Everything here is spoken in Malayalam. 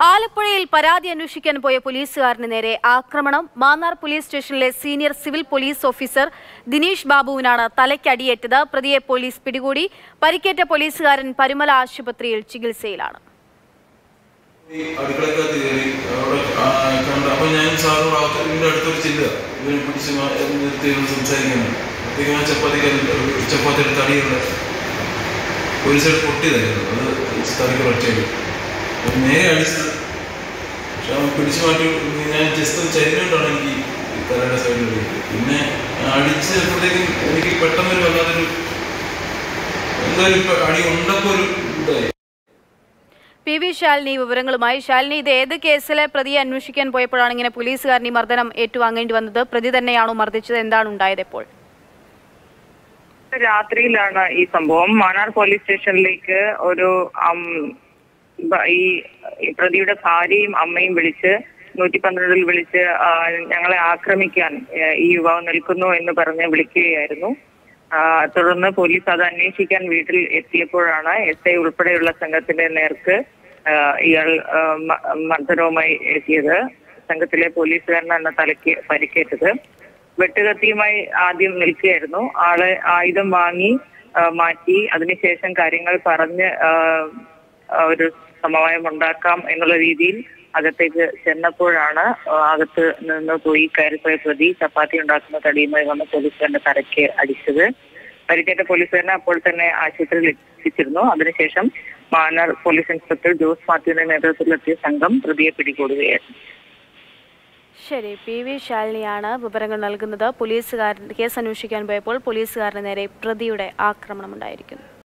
ആലപ്പുഴയിൽ പരാതി അന്വേഷിക്കാൻ പോയ പോലീസുകാരന് നേരെ ആക്രമണം മാന്നാർ പോലീസ് സ്റ്റേഷനിലെ senior civil police officer Dinesh ബാബുവിനാണ് തലയ്ക്കടിയേറ്റത് പ്രതിയെ പോലീസ് പിടികൂടി പരിക്കേറ്റ പോലീസുകാരൻ പരുമല ആശുപത്രിയിൽ ചികിത്സയിലാണ് ഈ അടുക്കളക്കകത്ത് കയറി അവിടെ ആ കണ്ട അപ്പൊ ഞാൻ സാറും ഇതിന്റെ അടുത്തൊരു ചില്ല ഇവനെ പിടിച്ച് മാ- നിർത്തി ഇരുന്ന് സംസാരിക്കുന്നു അപ്പോഴത്തേക്കും ആ ചപ്പാത്തിക്കാരൻ ഒരു ചപ്പാത്തിയുടെ തടിയുള്ള ഒരു സൈഡ് പൊട്ടിയതായിരുന്നു അത് തടിക്ക് ഒറ്റയ്ക്ക് അത് നേരെ അടിച്ചത് പക്ഷെ അവൻ പിടിച്ചു മാറ്റി ഞാൻ ജസ്റ്റ് ചരിഞ്ഞുകൊണ്ടാണ് എനിക്ക് ഈ തലയുടെ സൈഡിൽ പിന്നെ അടിച്ചപ്പോഴത്തേക്കും എനിക്ക് പെട്ടെന്നൊരു വല്ലാതൊരു എന്തായാലും ഇപ്പൊ അടി ഉണ്ടപ്പോ ഒരു ഇതായി പി വി ശാലിനി വിവരങ്ങളുമായി ശാലിനി ഇത് ഏത് കേസിലെ പ്രതിയെ അന്വേഷിക്കാൻ പോയപ്പോഴാണ് ഇങ്ങനെ പോലീസുകാരൻ ഈ മർദ്ദനം ഏറ്റുവാങ്ങേണ്ടി വന്നത് പ്രതി തന്നെയാണോ മർദ്ദിച്ചത് എന്താണ് ഉണ്ടായത് ഇപ്പോൾ രാത്രിയിലാണ് ഈ സംഭവം മാന്നാർ പോലീസ് സ്റ്റേഷനിലേക്ക് ഒരു അം, ബ- ഈ ഈ പ്രതിയുടെ ഭാര്യയും അമ്മയും വിളിച്ച് നൂറ്റി പന്ത്രണ്ടിൽ വിളിച്ച് ആ, ഞങ്ങളെ ആക്രമിക്കാൻ ഏ, ഈ യുവാവ് നിൽക്കുന്നു എന്ന് പറഞ്ഞ് വിളിക്കുകയായിരുന്നു ആ, തുടർന്ന് പോലീസ് അത് അന്വേഷിക്കാൻ വീട്ടിൽ എത്തിയപ്പോഴാണ് എസ് ഐ ഉൾപ്പെടെയുള്ള സംഘത്തിന്റെ നേർക്ക് ആ, ഇയാൾ ആ, മ- മർദ്ദനവുമായി എത്തിയത് സംഘത്തിലെ പോലീസുകാരനാണ് തലയ്ക്ക് പരിക്കേറ്റത് വെട്ടുകത്തിയുമായി ആദ്യം നിൽക്കുകയായിരുന്നു ആള് ആയുധം വാങ്ങി ആ, മാറ്റി അതിനുശേഷം കാര്യങ്ങൾ പറഞ്ഞ് ആ, ആ, ഒരു സമവായം ഉണ്ടാക്കാം എന്നുള്ള രീതിയിൽ അകത്തേക്ക് ചെന്നപ്പോഴാണ് ആ, അകത്ത് നിന്ന് പോയി കയറിപ്പോയ പ്രതി ചപ്പാത്തി ഉണ്ടാക്കുന്ന തടിയുമായി വന്ന് പോലീസുകാരന്റെ തലയ്ക്ക് അടിച്ചത് പരിക്കേറ്റ പോലീസുകാരനെ അപ്പോൾ തന്നെ ആശുപത്രിയിൽ എത്തിച്ചിരുന്നു അതിനുശേഷം മാന്നാർ പോലീസ് ഇൻസ്പെക്ടർ ജോസ് മാത്യുവിന്റെ നേതൃത്വത്തിലെത്തിയ സംഘം പ്രതിയെ പിടികൂടുകയായിരുന്നു ശരി പി വി ശാലിനിയാണ് വിവരങ്ങൾ നൽകുന്നത് പോലീസുകാരൻ കേസ് അന്വേഷിക്കാൻ പോയപ്പോൾ പോലീസുകാരന് നേരെ പ്രതിയുടെ ആക്രമണമുണ്ടായിരിക്കുന്നു